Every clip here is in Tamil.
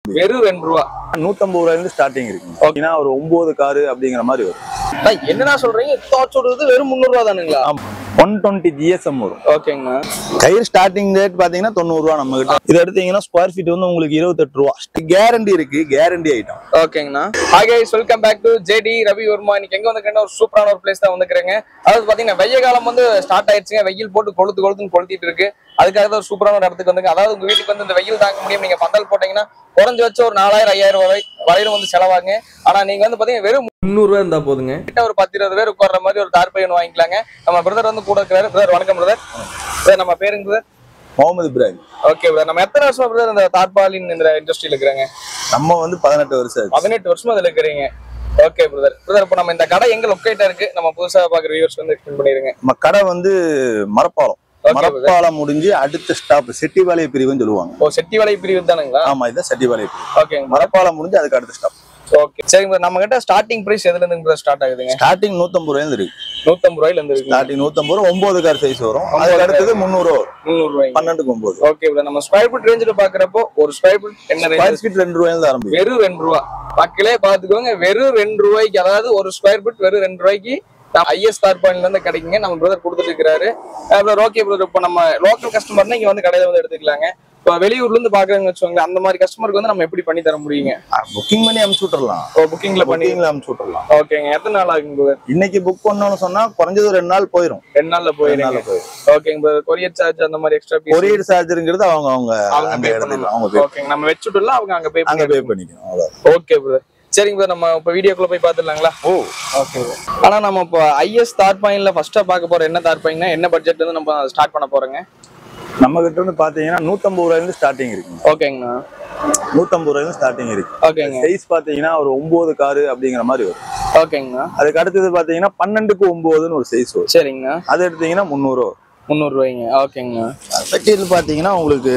வெறும் ரெண்டு ரூபா நூத்தம்பது ரூபாயில இருந்து ஸ்டார்டிங் இருக்கு ஓகேனா ஒரு ஒன்பது காரு அப்படிங்கிற மாதிரி வரும் அண்ணா, என்னண்ணா சொல்றீங்க இத்தனை சொல்றது வெறும் முந்நூறு ரூபா தானுங்களா ஒன் டுவெண்ட்டி ஜிஎஸ்எம் வரும் ஓகேங்கண்ணா கயிறு ஸ்டார்டிங் ரேட் பாத்தீங்கன்னா தொண்ணூறு ரூபா நம்ம கிட்ட இது எடுத்தீங்கன்னா ஸ்கொயர் ஃபீட் வந்து உங்களுக்கு இருபத்தெட்டு ரூபா கேரண்டி இருக்கு கேரண்டி ஐட்டம் ஓகேங்கண்ணா hi welcome back to JD Ravi Varma இன்னைக்கு எங்க வந்துக்கிறேன்னா ஒரு சூப்பரான ஒரு பிளேஸ் தான் வந்துக்கிறேங்க அதாவது பாத்தீங்கன்னா வெய்ய காலம் வந்து ஸ்டார்ட் ஆயிடுச்சுங்க வெயில் போட்டு கொளுத்து கொளுத்துன்னு கொளுத்திட்டு இருக்கு அதுக்காக தான் ஒரு சூப்பரான ஒரு இடத்துக்கு வந்துங்க அதாவது உங்க வீட்டுக்கு வந்து இந்த வெயில் தாங்க முடியும் நீங்க பந்தல் போட்டீங்கன்னா குறைஞ்ச வச்சு ஒரு நாலாயிரம் ஐயாயிரம் வரை வரையிலும் வந்து செலவாங்க ஆனா நீங்க வந்து பாத்தீங்கன்னா வெறும் முந்நூறுரூவா இருந்தா போதுங்க கிட்ட ஒரு பத்து இருபது பேர் உட்கார்ற மாதிரி ஒரு தார்பையன் வாங்கிக்கலாங்க நம்ம பிரதர் வந்து கூட இருக்கிறாரு பிரதர் வணக்கம் பிரதர் பிரதர் நம்ம பேருங்க brother Mohammed Ibrahim okay brother நம்ம எத்தனை வருஷமா பிரதர் இந்த தார்பாலின் இந்த இண்டஸ்ட்ரியில இருக்கிறாங்க நம்ம வந்து பதினெட்டு வருஷம் ஆச்சு பதினெட்டு வருஷமா அதுல இருக்கிறீங்க ஓகே பிரதர் பிரதர் இப்போ நம்ம இந்த கடை எங்க லொக்கேட்டா இருக்கு நம்ம புதுசா பாக்குற வியூவர்ஸ் வந்து எக்ஸ்பிளைன் பண்ணிருங்க நம்ம கடை வந்து மரப்பாலம் Okay, மரப்பாலம் முடிஞ்சு அடுத்த ஸ்டாப் செட்டிபாளைய பிரிவுன்னு சொல்லுவாங்க ஓ செட்டிவலை பிரிவு தானுங்களா ஆமா இதுதான் செட்டிபாளைய பிரிவு ஓகேங்க மரப்பாலம் முடிஞ்சு அதுக்கு அடுத்த ஸ்டாப் ஓகே சரிங்க brother. நம்ம கிட்ட ஸ்டார்டிங் பிரைஸ் எதுல இருந்து ஸ்டார்ட் ஆகுதுங்க ஸ்டார்டிங் நூத்தம்பது ரூபாயில இருக்கு நூத்தம்பது ரூபாயில இருந்து இருக்கு ஸ்டார்டிங் நூத்தம்பது ரூபா ஒன்பது கார் சைஸ் வரும் அதுக்கு அடுத்தது முந்நூறு ரூபா வரும் முந்நூறு ரூபாய்ங்க பன்னெண்டுக்கு ஒன்பது ஓகே பிரதர் நம்ம ஸ்கொயர் ஃபீட் ரேஞ்சில் பாக்குறப்போ ஒரு ஸ்கொயர் ஃபீட் என்ன ஸ்கொயர் ரேஞ்ச் ஃபீட் ரெண்டு ரூபாயில இருந்து ஆரம்பிக்கும் வெறும் ரெண்டு ரூபா மக்களே பாத்துக்கோங்க வெறும் ரெண்டு ரூபாய்க்கு அதாவது ஒரு ஸ்கொயர் ஃபீட் வெறும் ரெண்டு ரூபாய்க்கு ஐஎஸ் ஸ்டார் பாயிண்ட்ல இருந்து கிடைக்குங்க நம்ம பிரதர் கொடுத்துட்டு இருக்காரு அப்புறம் ஓகே பிரதர் இப்போ நம்ம லோக்கல் கஸ்டமர்னா இங்க வந்து கடையில வந்து எடுத்துக்கலாங்க இப்போ வெளியூர்ல இருந்து பாக்குறவங்க வச்சுக்கோங்களேன் அந்த மாதிரி கஸ்டமருக்கு வந்து நம்ம எப்படி பண்ணி தர முடியுங்க புக்கிங் பண்ணி அமுச்சு விட்டுறலாம் இப்போ புக்கிங்ல பண்ணி புக்கிங்ல அமுச்சு விட்டுறலாம் ஓகேங்க எத்தனை நாள் ஆகுங்க பிரதர் இன்னைக்கு புக் பண்ணோம்னு சொன்னா குறைஞ்சது ஒரு ரெண்டு நாள் போயிரும் ரெண்டு நாள்ல ரெண்டு போயிருங்க நாள்ல போயிரும் ஓகேங்க பிரதர் கொரியர் சார்ஜ் அந்த மாதிரி எக்ஸ்ட்ரா பீஸ் கொரியர் சார்ஜருங்கிறது அவங்க அவங்க அவங்க அந்த பே இடத்துல பண்ணணும் அவங்க pay- ஓகேங்க நம்ம வச்சுட்டுல அவங்க அங்க பே அங்க பண்ணி பே பண்ணிக்கணும் அவ்வளவுதான் ஓகே பிரதர் சரிங்க பிரதர் நம்ம இப்போ வீடியோக்குள்ள போய் பார்த்துடலாங்களா ஓ ஓகே ஆனா நம்ம இப்போ ஐஎஸ் தார் பாயிண்ட்ல ஃபர்ஸ்டா பார்க்க போற என்ன தார் பாயிண்ட்னா என்ன பட்ஜெட்ல இருந்து நம்ம ஸ்டார்ட் பண்ண போறோங்க நம்ம கிட்ட வந்து பாத்தீங்கன்னா நூத்தம்பது ரூபாயில இருந்து ஸ்டார்டிங் இருக்குங்க ஓகேங்கண்ணா நூத்தம்பது ரூபாயில இருந்து ஸ்டார்டிங் இருக்கு ஓகேங்க சைஸ் பாத்தீங்கன்னா ஒரு ஒன்பது காரு அப்படிங்கிற மாதிரி வரும் ஓகேங்கண்ணா அதுக்கு அடுத்தது பாத்தீங்கன்னா பன்னெண்டுக்கு ஒன்பதுன்னு ஒரு சைஸ் வரும் சரிங்கண்ணா அது எடுத்தீங்கன்னா முந்நூறு ரூபா வரும். முந்நூறு ரூபாய்ங்க ஓகேங்கண்ணா மெட்டீரியல் பாத்தீங்கன்னா உங்களுக்கு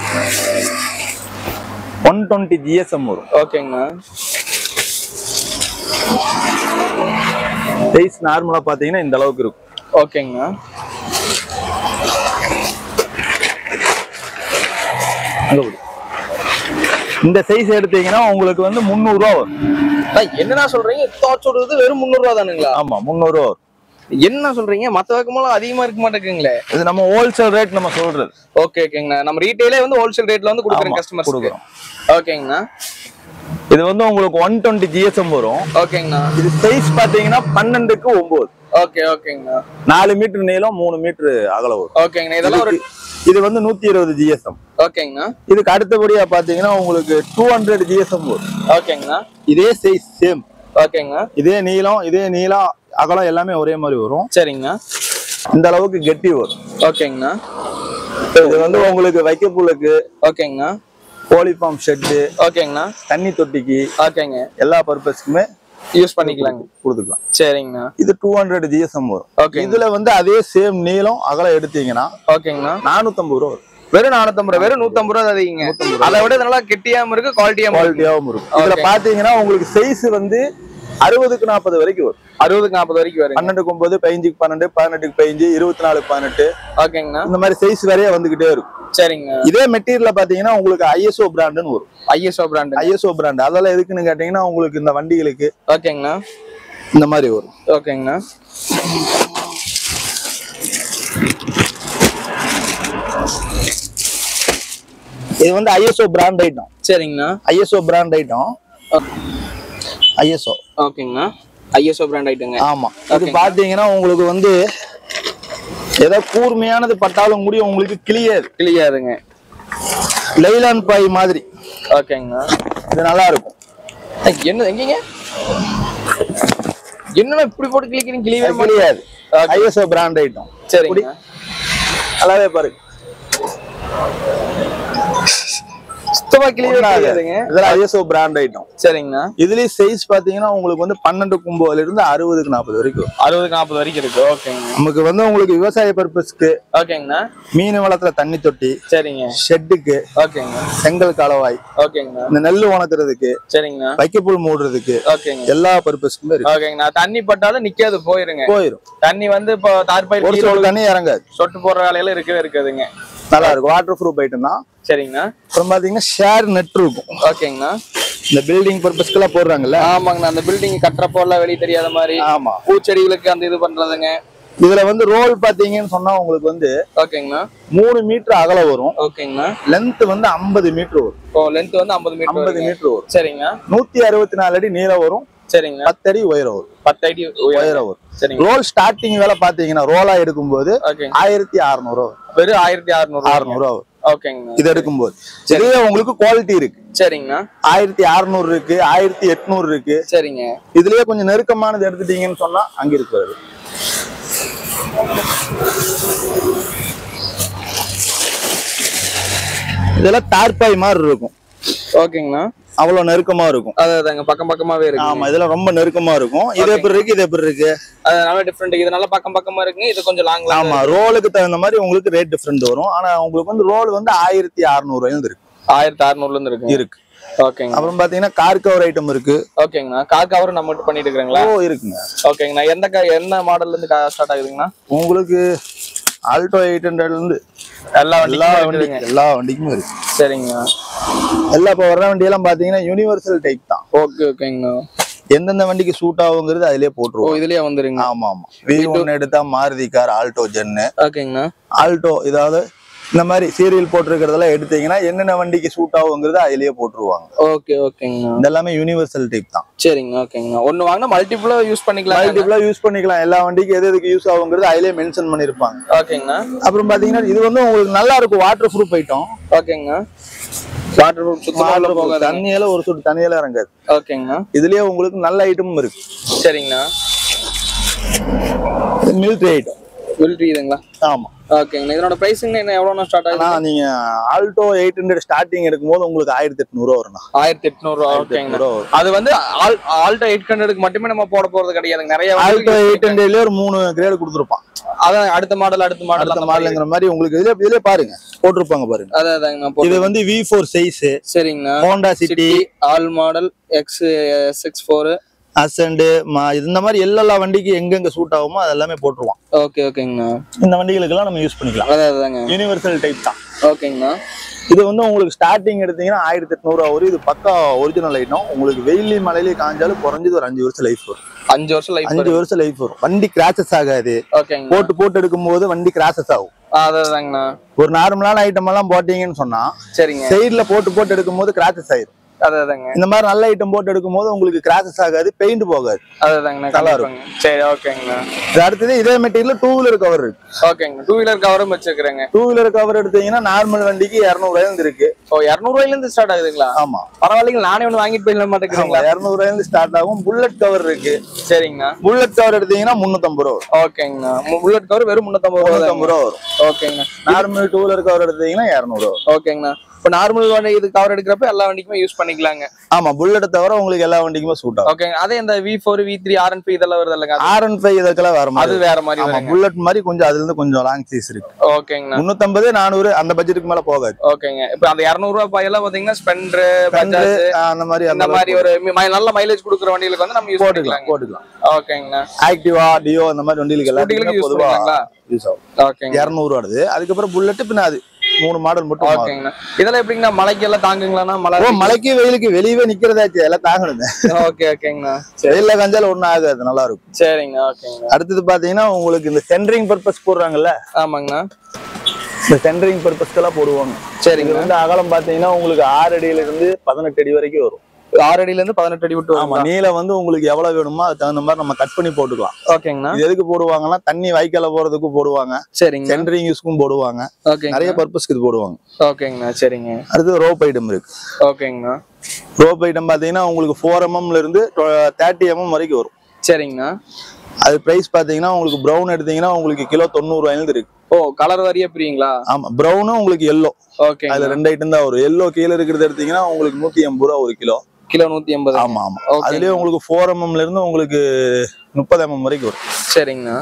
ஒன் டுவெண்ட்டி ஜிஎஸ்எம் வரும் ஓகேங்கண்ணா சைஸ் நார்மலா பாத்தீங்கன்னா இந்த அளவுக்கு இருக்கும் ஓகேங்கண்ணா அங்க போடு. இந்த சைஸ் எடுத்தீங்கன்னா உங்களுக்கு வந்து முந்நூறு ரூபா வரும் அண்ணா, என்னண்ணா சொல்றீங்க இத்தனை சொல்றது வெறும் முந்நூறு ரூபா தானுங்களா ஆமா முந்நூறு ரூபா வரும் என்ன சொல்றீங்க மத்த வழக்கமெல்லாம் அதிகமா இருக்க மாட்டேங்குங்களே இது நம்ம ஹோல்சேல் ரேட் நம்ம சொல்றது ஓகே ஓகேங்கண்ணா நம்ம ரீட்டைலே வந்து ஹோல்சேல் ரேட்ல வந்து கொடுக்குறோம் ஆமா, கஸ்டமர்ஸ்க்கு கொடுக்குறோம். ஓகேங்கண்ணா இது வந்து உங்களுக்கு ஒன் டுவெண்ட்டி ஜிஎஸ்எம் வரும் ஓகேங்கண்ணா இது சைஸ் பாத்தீங்கன்னா பன்னெண்டுக்கு ஒன்பது ஓகே ஓகேங்கண்ணா நாலு மீட்டர் நீளம் மூணு மீட்டர் அகலம் வரும் ஓகேங்கண்ணா இதெல்லாம் ஒரு இதுக்கு- இது வந்து நூத்தி இருபது ஜிஎஸ்எம் ஓகேங்கண்ணா இதுக்கு அடுத்தபடியா பாத்தீங்கன்னா உங்களுக்கு டூ ஹண்ட்ரட் ஜிஎஸ்எம் வரும் ஓகேங்கண்ணா இதே சைஸ் சேம் ஓகேங்கண்ணா இதே நீளம் இதே நீளம் அகலம் எல்லாமே ஒரே மாதிரி வரும் சரிங்கண்ணா இந்த அளவுக்கு கெட்டி வரும் ஓகேங்கண்ணா இது வந்து உங்களுக்கு வைக்கப்புலுக்கு ஓகேங்கண்ணா கோழி ஃபார்ம் ஷெட்டு ஓகேங்கண்ணா தண்ணி தொட்டிக்கு ஓகேங்க எல்லா பர்பஸ்க்குமே யூஸ் பண்ணிக்கலாங்க கொடுத்துக்கலாம் சரிங்கண்ணா இது டூ ஹண்ட்ரட் ஜிஎஸ்எம் வரும் ஓகே இதுல வந்து அதே சேம் நீளம் அகலம் எடுத்தீங்கன்னா ஓகேங்கண்ணா நானூத்தம்பது ரூபா வரும் வெறும் நானூத்தம்பது ரூபா வெறும் நூத்தம்பது ரூபா அதிகங்க அதை விட இது நல்லா கெட்டியாம இருக்கு குவாலிட்டியாம இருக்கு குவாலிட்டியாவும் இருக்கும் இதுல Okay. பாத்தீங்கன்னா உங்களுக்கு சைஸ் வந்து அறுபதுக்கு நாற்பது வரைக்கும் வரும் அறுபதுக்கு நாற்பது வரைக்கும் வருங்க பன்னெண்டுக்கு ஒன்பது பதினஞ்சுக்கு பன்னெண்டு பதினெட்டுக்கு பதினஞ்சு இருபத்தி நாலு பதினெட்டு ஓகேங்கண்ணா இந்த மாதிரி சைஸ் வரைய வந்துகிட்டே இருக்கும் சரிங்க இதே மெட்டீரியல் பாத்தீங்கன்னா உங்களுக்கு ஐஎஸ்ஓ பிராண்டுன்னு வரும் ஐஎஸ்ஓ பிராண்ட் ஐஎஸ்ஓ பிராண்ட் அதெல்லாம் எதுக்குன்னு கேட்டீங்கன்னா உங்களுக்கு இந்த வண்டிகளுக்கு ஓகேங்கண்ணா இந்த மாதிரி வரும் ஓகேங்கண்ணா இது வந்து ஐஎஸ்ஓ பிராண்ட் ஐட்டம் சரிங்கண்ணா ஐஎஸ்ஓ பிராண்ட் ஐட்டம் ஐஎஸ்ஓ ஓகேங்கண்ணா ஐஎஸ்ஓ பிராண்ட் ஐட்டங்க ஆமா இது Okay. பாத்தீங்கன்னா உங்களுக்கு வந்து ஏதோ கூர்மையானது பட்டாலும் கூட உங்களுக்கு கிளியாது கிளியாதுங்க லைலான் பாய் மாதிரி ஓகேங்கண்ணா இது நல்லா இருக்கும் ஏய், என்ன எங்கீங்க என்னண்ணா இப்படி போட்டு கிளிக்கிறீங்க கிளியவே அது கிளியாது ஐஎஸ்ஓ பிராண்ட் ஐட்டம் சரிங்க நல்லாவே பாருங்க சுத்தமா கிளியவே கிடையாதுங்க இதெல்லாம் ஐஎஸ்ஓ பிராண்ட் ஐட்டம் சரிங்கண்ணா இதுலயும் சைஸ் பாத்தீங்கன்னா உங்களுக்கு வந்து பன்னெண்டு கும்போதுல இருந்து அறுபதுக்கு நாற்பது வரைக்கும் வரும். அறுபதுக்கு நாற்பது வரைக்கும் இருக்கு ஓகேங்க நமக்கு வந்து உங்களுக்கு விவசாய பர்பஸ்க்கு ஓகேங்கண்ணா மீன் வளத்துல தண்ணி தொட்டி சரிங்க ஷெட்டுக்கு ஓகேங்க செங்கல் கலவாய் ஓகேங்கண்ணா இந்த நெல் உணக்கிறதுக்கு சரிங்கண்ணா வைக்கப்புல் மூடுறதுக்கு ஓகேங்க எல்லா பர்பஸ்க்குமே இருக்கு ஓகேங்கண்ணா தண்ணி பட்டாலும் நிக்காது போயிருங்க போயிரும் தண்ணி வந்து இப்போ தார்பாயில் ஒரு கீழே சொல் தண்ணி இறங்காது சொட்டு போடுற வேலையில இருக்கவே இருக்காதுங்க நல்லா இருக்கும் வாட்டர் ப்ரூஃப் ஐட்டம் தான் சரிங்கண்ணா அப்புறம் பாத்தீங்கன்னா ஷேர் நெட் இருக்கும் ஓகேங்கண்ணா இந்த பில்டிங் பர்பஸ்க்கெல்லாம் போடுறாங்கல்ல ஆமாங்கண்ணா அந்த பில்டிங் கட்டுறப்போல வெளியே தெரியாத மாதிரி ஆமா பூச்செடிகளுக்கு அந்த இது பண்றதுங்க இதுல வந்து ரோல் பாத்தீங்கன்னு சொன்னா உங்களுக்கு வந்து ஓகேங்கண்ணா மூணு மீட்டர் அகலம் வரும் ஓகேங்கண்ணா லென்த் வந்து ஐம்பது மீட்டர் வரும் ஓ லென்த் வந்து ஐம்பது மீட்டர் ஐம்பது மீட்டர் வரும் சரிங்கண்ணா நூத்தி அறுபத்தி நாலு அடி நீளம் வரும் சரிங்கண்ணா பத்து அடி உயரம் வரும் பத்து அடி உயரம் வரும் சரிங்க ரோல் ஸ்டார்டிங் வேலை பாத்தீங்கன்னா ரோலா எடுக்கும்போது ஓகே ஆயிரத்தி அறுநூறு வரும் வெறும் ஆயிரத்தி அறுநூறு அறுநூறு வரும் ஓகேங்கண்ணா இது எடுக்கும்போது இதுவே உங்களுக்கு குவாலிட்டி இருக்கு சரிங்கண்ணா ஆயிரத்தி அறுநூறு இருக்கு ஆயிரத்தி எட்நூறு இருக்கு சரிங்க இதுலயே கொஞ்சம் நெருக்கமானது எடுத்துட்டீங்கன்னு சொன்னா அங்க இருக்கிறது இதெல்லாம் தார்பாய் மாதிரி இருக்கும் ஓகேங்கண்ணா அவ்வளவு நெருக்கமா இருக்கும் அது அதாங்க பக்கம் பக்கமாவே இருக்கு ஆமா இதெல்லாம் ரொம்ப நெருக்கமா இருக்கும் இது எப்படி இருக்கு இது எப்படி இருக்கு அது நல்ல டிஃப்ரெண்ட் இது நல்லா பக்கம் பக்கமா இருக்குங்க இது கொஞ்சம் லாங் லாங் ஆமா ரோலுக்கு தகுந்த மாதிரி உங்களுக்கு ரேட் டிஃப்ரெண்ட் வரும் ஆனா உங்களுக்கு வந்து ரோல் வந்து ஆயிரத்தி அறுநூறு இருக்கு ஆயிரத்தி அறுநூறுல இருந்து இருக்குங்க இருக்கு ஓகேங்க அப்புறம் பாத்தீங்கன்னா கார் கவர் ஐட்டம் இருக்கு ஓகேங்கண்ணா கார் கவர் நம்ம மட்டும் பண்ணிட்டு இருக்கிறீங்களா ஓ இருக்குங்க ஓகேங்கண்ணா எந்த கா என்ன மாடல்ல இருந்து ஸ்டார்ட் ஆகுதுங்கண்ணா உங்களுக்கு ஆல்டோ எயிட் ஹண்ட்ரட்ல இருந்து எல்லா எல்லா வண்டியும் வண்டி எல்லா வண்டிக்குமே இருக்கு சரிங்க எல்லா இப்போ வர்ற வண்டியெல்லாம் பாத்தீங்கன்னா யூனிவர்சல் டைப் தான் ஓகே ஓகேங்கண்ணா எந்தெந்த வண்டிக்கு சூட் ஆகுங்கிறது அதிலே ஓ போட்டுருவோம் இதுலயே வந்துருங்க ஆமா ஆமா வி ஒன் எடுத்தா மாருதி கார் ஆல்டோ ஜென்னு ஓகேங்கண்ணா ஆல்டோ இதாவது இந்த மாதிரி சீரியல் போட்டிருக்கிறதெல்லாம் எடுத்தீங்கன்னா என்னென்ன வண்டிக்கு சூட் ஆகுங்கிறது அதிலேயே போட்டுருவாங்க ஓகே ஓகேங்கண்ணா இது எல்லாமே யூனிவர்சல் டைப் தான் சரிங்க ஓகேங்கண்ணா ஒண்ணு வாங்கினா மல்டிபிளா யூஸ் பண்ணிக்கலாம் மல்டிபிளா யூஸ் பண்ணிக்கலாம் எல்லா வண்டிக்கு எது எதுக்கு யூஸ் ஆகுங்கிறது அதிலே மென்ஷன் பண்ணிருப்பாங்க ஓகேங்கண்ணா அப்புறம் பாத்தீங்கன்னா இது வந்து உங்களுக்கு நல்லா இருக்கும் வாட்டர் ப்ரூஃப் ஐட்டம் ஓகேங்கண்ணா வாட்டர் ப்ரூஃப் சுத்தமாக போகாது தண்ணியில ஒரு சொட்டு தண்ணியில இறங்காது ஓகேங்கண்ணா இதுலயே உங்களுக்கு நல்ல ஐட்டமும் இருக்கு சரிங்கண்ணா மிலிட்ரி ஐட்டம் மிலிட்ரி இதுங்களா ஆமா ஓகேங்கண்ணா இதனோட பிரைஸுங்க என்ன எவ்வளோண்ணா ஸ்டார்ட் ஆகுது ஆனா நீங்க ஆல்டோ எயிட் ஹண்ட்ரட் ஸ்டார்டிங் எடுக்கும்போது உங்களுக்கு ஆயிரத்தி எட்நூறு ரூபா வரும்ண்ணா ஆயிரத்தி எட்நூறு ஓகேங்கண்ணா ரூபா வரும் அது வந்து ஆல்டோ எயிட் ஹண்ட்ரடுக்கு மட்டுமே நம்ம போட போறது கிடையாதுங்க நிறைய ஆல்டோ எயிட் ஹண்ட்ரட்லயே ஒரு மூணு கிரேடு கொடுத்துருப்பான் அதான் அடுத்த மாடல் அடுத்த மாடல் அடுத்த அந்த மாதிரி மாடலுங்கிற மாதிரி உங்களுக்கு இதுல இதுல பாருங்க போட்டிருப்பாங்க பாருங்க அதான் அதாங்கண்ணா போ- இது வந்து வி ஃபோர் சைஸ் சரிங்கண்ணா Honda City all model X six four அசண்டு இந்த மாதிரி எல்லா வண்டிக்கு எங்கெங்க சூட் ஆகுமோ அது எல்லாமே போட்டுருவான் ஓகே ஓகேங்கண்ணா இந்த வண்டிகளுக்கெல்லாம் நம்ம யூஸ் பண்ணிக்கலாம் அதான் அதாங்க யூனிவர்சல் டைப் தான் ஓகேங்கண்ணா இது வந்து உங்களுக்கு ஸ்டார்டிங் எடுத்தீங்கன்னா ஆயிரத்தி எட்நூறுவா வரும் இது பக்கா ஒரிஜினல் ஐட்டம் உங்களுக்கு வெயிலி மலையிலே காஞ்சாலும் குறைஞ்சது ஒரு அஞ்சு வருஷம் லைஃப் வரும் அஞ்சு வருஷம் லைஃப் அஞ்சு வருஷம் லைஃப் வரும் வண்டி கிராச்சஸ் ஆகாது ஓகேங்கண்ணா போட்டு போட்டு எடுக்கும்போது வண்டி கிராச்சஸ் ஆகும் அதான் அதாங்கண்ணா ஒரு நார்மலான ஐட்டம் எல்லாம் போட்டீங்கன்னு சொன்னா சரிங்க சைடுல போட்டு போட்டு எடுக்கும்போது கிராச்சஸ் ஆயிரும் அதான் அதாங்க இந்த மாதிரி நல்ல ஐட்டம் போட்டு எடுக்கும்போது உங்களுக்கு கிராச்சஸ் ஆகாது பெயிண்ட் போகாது அதான் அதாங்கண்ணா நல்லா கண்டிப்பாங்க சரி ஓகேங்கண்ணா இது அடுத்தது இதே மெட்டீரியல் டூ வீலர் கவர் இருக்கு ஓகேங்க டூ வீலர் கவரும் வச்சிருக்கிறேங்க டூ வீலர் கவர் எடுத்தீங்கன்னா நார்மல் வண்டிக்கு இரநூறுவாயில இருந்து இருக்கு ஓ இரநூறுவாயில இருந்து ஸ்டார்ட் ஆகுதுங்களா ஆமா பரவாயில்லைங்க நானே ஒன்று வாங்கிட்டு போயிட மாட்டேங்கிறீங்களா இரநூறுவாயில இருந்து ஸ்டார்ட் ஆகும் புல்லட் கவர் இருக்கு சரிங்கண்ணா புல்லட் கவர் எடுத்தீங்கன்னா முன்னூத்தம்பது ரூபா வரும் ஓகேங்கண்ணா புல்லட் கவர் வெறும் முந்நூற்றம்பது ரூபா முன்னூத்தம்பது ரூபா வரும் ஓகேங்கண்ணா நார்மல் டூ வீலர் கவர் எடுத்தீங்கன்னா இரநூறு வரும் ஓகேங்கண்ணா இப்போ நார்மல் வண்டி இது கவர் எடுக்கிறப்ப எல்லா வண்டிக்குமே யூஸ் பண்ணிக்கலாங்க ஆமா புல்லட் தவிர உங்களுக்கு எல்லா வண்டிக்குமே சூட் ஆகும் ஓகேங்க அதே இந்த V four V three R and இதெல்லாம் வருது இல்லைங்க அது- ஆர் அண்ட் ஃபைவ் இதுக்கெல்லாம் வர அது மாதிரி வேற மாதிரி ஆமா வருங்க புல்லட் மாதிரி கொஞ்சம் அதுல இருந்து கொஞ்சம் லாங் சைஸ் இருக்கு ஓகேங்கண்ணா முன்னூத்தம்பது நானூறு அந்த பட்ஜெட்டுக்கு மேல போகாது ஓகேங்க இப்போ அந்த இரநூறுவா பையெல்லாம் பாத்தீங்கன்னா ஸ்பெண்டர் Thunder, பஜாஜ் ஆஹ் அந்த மாதிரி இந்த அந்த மாதிரி ஒரு மி- நல்ல மைலேஜ் கொடுக்குற வண்டிகளுக்கு வந்து நம்ம யூஸ் போட்டுக்கலாம் பண்ணிக்கலாங்க போட்டுக்கலாம் ஓகேங்கண்ணா ஆக்டிவா டியோ அந்த மாதிரி வண்டிகளுக்கு ஸ்கூட்டிகளுக்கு எல்லாத்துக்குமே யூஸ் பொதுவா பண்ணிக்கலாங்களா யூஸ் ஆகும் ஓகேங்க இரநூறு வருது அதுக்கப்புறம் புல்லட் பின்ன அது மூணு மாடல் மட்டும் மாறும். ஓகேங்கண்ணா இதெல்லாம் எப்படிங்கண்ணா மலைக்கு எல்லாம் தாங்குங்களாண்ணா மலை ஓ மழைக்கு வெயிலுக்கு வெளியவே நிக்கிறதாச்சு எல்லாம் தாங்கணுங்க ஓகே ஓகேங்கண்ணா வெயில்ல காஞ்சாலும் ஒண்ணும் ஆகாது நல்லா இருக்கும் சரிங்கண்ணா ஓகேங்கண்ணா அடுத்தது பாத்தீங்கன்னா உங்களுக்கு இந்த சென்டரிங் பர்பஸ் போடுறாங்கல்ல ஆமாங்கண்ணா இந்த சென்டரிங் பர்பஸ்க்கெல்லாம் போடுவாங்க இது சரிங்க வந்து அகலம் பாத்தீங்கன்னா உங்களுக்கு ஆறு அடியில இருந்து பதினெட்டு அடி வரைக்கும் வரும் ஆறு அடியில இருந்து பதினெட்டு அடி விட்டு ஆமா வருமா நீளம் வந்து உங்களுக்கு எவ்வளவு வேணுமோ அதுக்கு தகுந்த மாதிரி நம்ம கட் பண்ணி போட்டுக்கலாம் ஓகேங்கண்ணா இது எதுக்கு போடுவாங்கன்னா தண்ணி வாய்க்கால போறதுக்கும் போடுவாங்க சரிங்க சென்டரிங் யூஸ்க்கும் போடுவாங்க ஓகேங்க நிறைய பர்பஸ்க்கு இது போடுவாங்க ஓகேங்கண்ணா சரிங்க அடுத்து ரோப் ஐட்டம் இருக்கு ஓகேங்கண்ணா ரோப் ஐட்டம் பாத்தீங்கன்னா உங்களுக்கு ஃபோர் எம்எம்ல இருந்து தேர்ட்டி எம்எம் வரைக்கும் வரும் சரிங்கண்ணா அது பிரைஸ் பாத்தீங்கன்னா உங்களுக்கு ப்ரௌன் எடுத்தீங்கன்னா உங்களுக்கு கிலோ தொண்ணூறு ரூபாயிலிருந்து இருக்கு ஓ கலர் வரியா பிரியுங்களா ஆமா ப்ரௌனும் உங்களுக்கு எல்லோ ஓகே அதுல ரெண்டு ஐட்டம் தான் வரும் எல்லோ கீழே இருக்கிறது எடுத்தீங்கன்னா உங்களுக்கு நூத்தி எண்பது ரூபா ஒரு கிலோ கிலோ நூத்தி எண்பது ஆமா ஆமா Okay. அதுலயே உங்களுக்கு ஃபோர் எம்எம்ல இருந்து உங்களுக்கு முப்பது எம்எம் வரைக்கும் வரும் சரிங்கண்ணா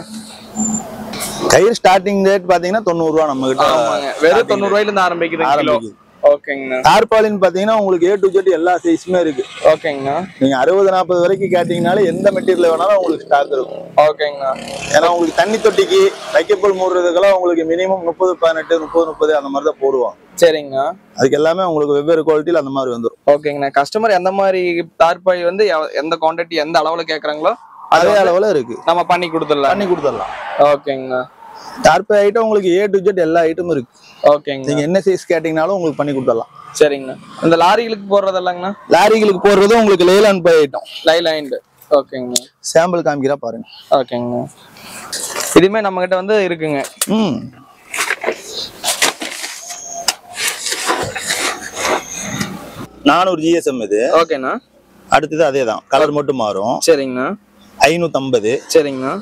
கயிறு ஸ்டார்டிங் ரேட் பாத்தீங்கன்னா தொண்ணூறு ரூபா நம்ம கிட்ட ஆமாங்க வெறும் தொண்ணூறு ரூபாயில இருந்து ஆரம்பிக்குது கிலோ ஆரம்பிக்குது ஓகேங்கண்ணா தார்பாலின் பாத்தீங்கன்னா உங்களுக்கு ஏ டு ஜெட் எல்லா சைஸுமே இருக்கு ஓகேங்கண்ணா நீங்க அறுபது நாற்பது வரைக்கும் கேட்டீங்கனாலே எந்த மெட்டீரியல் வேணாலும் உங்களுக்கு ஸ்டாக் இருக்கும் ஓகேங்கண்ணா ஏன்னா உங்களுக்கு தண்ணி தொட்டிக்கு வைக்கப்புல் மூடுறதுக்கெல்லாம் உங்களுக்கு மினிமம் முப்பது பதினெட்டு முப்பது முப்பது அந்த மாதிரி தான் போடுவாங்க சரிங்கண்ணா அதுக்கு எல்லாமே உங்களுக்கு வெவ்வேறு குவாலிட்டியில் அந்த மாதிரி வந்துடும் ஓகேங்கண்ணா கஸ்டமர் எந்த மாதிரி தார்பாய் வந்து எவ- எந்த குவாண்டிட்டி எந்த அளவுல கேக்குறாங்களோ அது அதே வந்து அளவில் இருக்கு நம்ம பண்ணி கொடுத்துடலாம் பண்ணி கொடுத்துடலாம் ஓகேங்கண்ணா டார்பே ஐட்டம் உங்களுக்கு ஏ டு ஜெட் எல்லா ஐட்டமும் இருக்கு ஓகேங்கண்ணா நீங்க என்ன சைஸ் கேட்டீங்கனாலும் உங்களுக்கு பண்ணி கொடுத்துடலாம் சரிங்கண்ணா இந்த லாரிகளுக்கு போடுறதெல்லாங்கண்ணா லாரிகளுக்கு போடுறது உங்களுக்கு லேலான் பை ஐட்டம் லைலைண்டு ஓகேங்கண்ணா சாம்பிள் காமிக்கிறா பாருங்க ஓகேங்கண்ணா இதுமே நம்ம கிட்ட வந்து இருக்குங்க ம் நானூறு ஜிஎஸ்எம் இது ஓகேண்ணா அடுத்தது அதே தான் கலர் மட்டும் மாறும் சரிங்கண்ணா ஐநூத்தம்பது சரிங்கண்ணா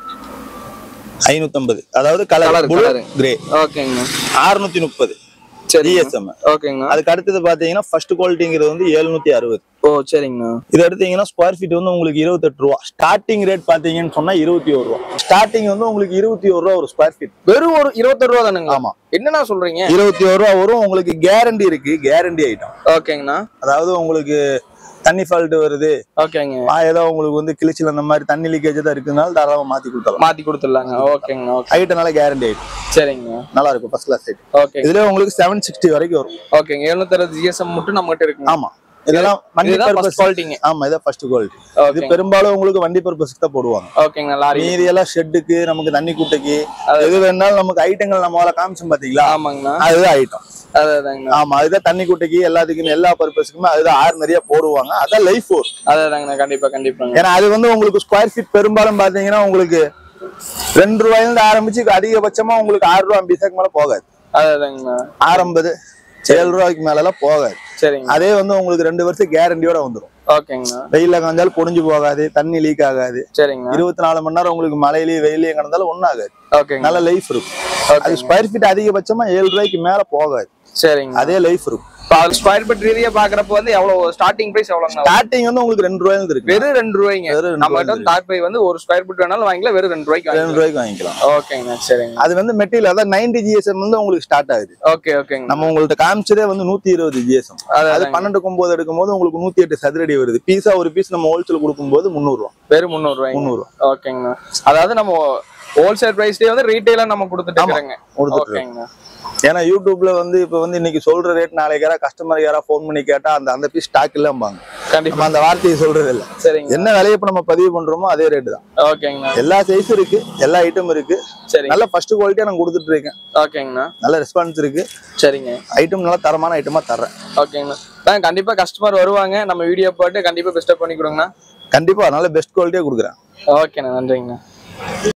ஐநூத்தம்பது அதாவது colour Colour, blue colour. Grey ஓகேங்கண்ணா அறுநூத்தி முப்பது சரி ஜிஎஸ்எம் ஓகேங்கண்ணா அதுக்கு அடுத்தது பாத்தீங்கன்னா ஃபர்ஸ்ட் குவாலிட்டிங்கிறது வந்து எழுநூத்தி அறுபது ஓ சரிங்கண்ணா இது எடுத்தீங்கன்னா ஸ்கொயர் ஃபீட் வந்து உங்களுக்கு இருபத்தெட்டு ரூபா ஸ்டார்டிங் ரேட் பாத்தீங்கன்னு சொன்னா இருபத்தி ஒரு ரூபா ஸ்டார்டிங் வந்து உங்களுக்கு இருபத்தி ஒரு ரூபா ஒரு ஸ்கொயர் ஃபீட் வெறும் ஒரு இருபத்தொரு ரூபா தானுங்களா ஆமா என்னண்ணா சொல்றீங்க இருபத்தி ஒரு ரூபா வரும் உங்களுக்கு கேரண்டி இருக்கு கேரண்டி ஐட்டம் ஓகேங்கண்ணா அதாவது உங்களுக்கு தண்ணி ஃபால்ட் வருது ஓகேங்க ஆ, ஏதோ உங்களுக்கு வந்து கிழிச்சில் அந்த மாதிரி தண்ணி லீக்கேஜ் தான் இருக்குனால தாராளமா மாத்தி கொடுத்தலாம் மாத்தி கொடுத்துடலாங்க ஓகேங்கண்ணா ஓகே ஐட்டனால கேரண்டி ஐட்டம் சரிங்க நல்லா இருக்கும் ஃபர்ஸ்ட் கிளாஸ் ஐட்டம் ஓகே இதுல உங்களுக்கு செவன் சிக்ஸ்டி வரைக்கும் வரும் ஓகேங்க எழுநூத்தி அறுபது ஜிஎஸ்எம் மட்டும் நம்ம கிட்ட இருக்குங்க ஆமா இதெல்லாம் வண்டி இதுதான் ஃபர்ஸ்ட் பர்பஸ் குவாலிட்டிங்க ஆமா இதான் ஃபர்ஸ்ட் குவாலிட்டி இது ஓகேங்க பெரும்பாலும் உங்களுக்கு வண்டி பர்பஸ்க்கு தான் போடுவாங்க ஓகேங்க லாரி மீதி எல்லாம் ஷெட்டுக்கு நமக்கு தண்ணி குட்டைக்கு எது வேணாலும் நமக்கு ஐட்டங்கள் நம்ம முதல்ல காமிச்சோம் பாத்தீங்களா ஆமாங்கண்ணா அதுதான் ஐட்டம் அதாதாங்கண்ணா ஆமா அதுதான் தண்ணி குட்டைக்கு எல்லாத்துக்குமே எல்லா பர்பஸ்க்குமே அதுதான் ஆறு நிறைய போடுவாங்க அதான் லைஃப் ஃபோர் அதாதாங்கண்ணா கண்டிப்பா கண்டிப்பாங்க ஏன்னா அது வந்து உங்களுக்கு ஸ்கொயர் ஃபீட் பெரும்பாலும் பாத்தீங்கன்னா உங்களுக்கு ரெண்டு ரூபாயில இருந்து ஆரம்பிச்சு அதிகபட்சமா உங்களுக்கு ஆறு ரூபா பைசாக்கு மேல போகாது அதாதாங்கண்ணா ஆரம்பது ஏழு ரூபாய்க்கு மேல எல்லாம் போகாது சரிங்க அதே வந்து உங்களுக்கு ரெண்டு வருஷம் கேரண்டியோட வந்துடும் ஓகேங்கண்ணா வெயில்ல காஞ்சாலும் பொடிஞ்சு போகாது தண்ணி லீக் ஆகாது சரிங்கண்ணா இருபத்தி நாலு மணி நேரம் உங்களுக்கு மழையிலயும் வெயிலையும் கிடந்தாலும் ஒன்றும் ஆகாது ஓகேங்க நல்ல லைஃப் இருக்கும் அது ஸ்கொயர் ஃபீட் அதிகபட்சமா ஏழு ரூபாய்க்கு மேல போகாது சரிங்க அதே லைஃப் இருக்கும் ஸ்கொயர் ஃபீட் ரீதியா பாக்குறப்ப வந்து எவ்வளவு ஸ்டார்டிங் பிரைஸ் எவ்வளவுங்கண்ணா ஸ்டார்டிங் வந்து உங்களுக்கு ரெண்டு ரூபாயில இருந்து இருக்கு வெறும் ரெண்டு ரூபாய்ங்க வெறும் ரெண்டு நம்ம கிட்ட வந்து தார்பை வந்து ஒரு ஸ்கொயர் ஃபீட் வேணாலும் வாங்கிக்கலாம் வெறும் ரெண்டு ரூபாய்க்கு ரெண்டு வாங்கிக்கலாம் ரூபாய்க்கு வாங்கிக்கலாம் ஓகேங்கண்ணா சரிங்க அது வந்து மெட்டீரியல் அதான் நைன்டி ஜிஎஸ்எம் வந்து உங்களுக்கு ஸ்டார்ட் ஆகுது ஓகே ஓகேங்க நம்ம உங்கள்ட்ட காமிச்சதே வந்து நூத்தி இருபது ஜிஎஸ்எம் அது அதான் பன்னெண்டு கொம்போது எடுக்கும்போது உங்களுக்கு நூத்தி எட்டு சதுரடி வருது பீஸா ஒரு பீஸ் நம்ம ஹோல்சேல் கொடுக்கும்போது முந்நூறு ரூபா வெறும் முந்நூறு ரூபாய்ங்க முந்நூறு ரூபா ஓகேங்கண்ணா அதாவது நம்ம ஹோல்சேல் பிரைஸ்லயே வந்து ரீட்டைலா நம்ம கொடுத்துட்டு இருக்கிறோங்க கொடுத்துட்டு ஓகேங்கண்ணா ஏன்னா யூடியூப்ல வந்து இப்ப வந்து இன்னைக்கு சொல்ற ரேட் நாளைக்கு யாரா கஸ்டமர் யாரா ஃபோன் பண்ணி கேட்டா அந்த அந்த பீஸ் ஸ்டாக் இல்லம்பாங்க கண்டிப்பா நம்ம அந்த வார்த்தையை சொல்றது இல்ல சரிங்க என்ன விலையை இப்ப நம்ம பதிவு பண்றோமோ அதே ரேட் தான் ஓகேங்கண்ணா எல்லா சைஸும் இருக்கு எல்லா ஐட்டம் இருக்கு சரிங்க நல்ல ஃபர்ஸ்ட் குவாலிட்டியா நான் கொடுத்துட்டு இருக்கேன் ஓகேங்கண்ணா நல்ல ரெஸ்பான்ஸ் இருக்கு சரிங்க ஐட்டம் நல்லா தரமான ஐட்டமா தர்றேன் ஓகேங்கண்ணா அதான் கண்டிப்பா கஸ்டமர் வருவாங்க நம்ம வீடியோ போட்டு கண்டிப்பா பெஸ்டப் பண்ணி கொடுங்கண்ணா கண்டிப்பா நல்ல பெஸ்ட் குவாலிட்டியா கொடுக்குறேன் ஓகேண்ணா நன்றிங்கண்ணா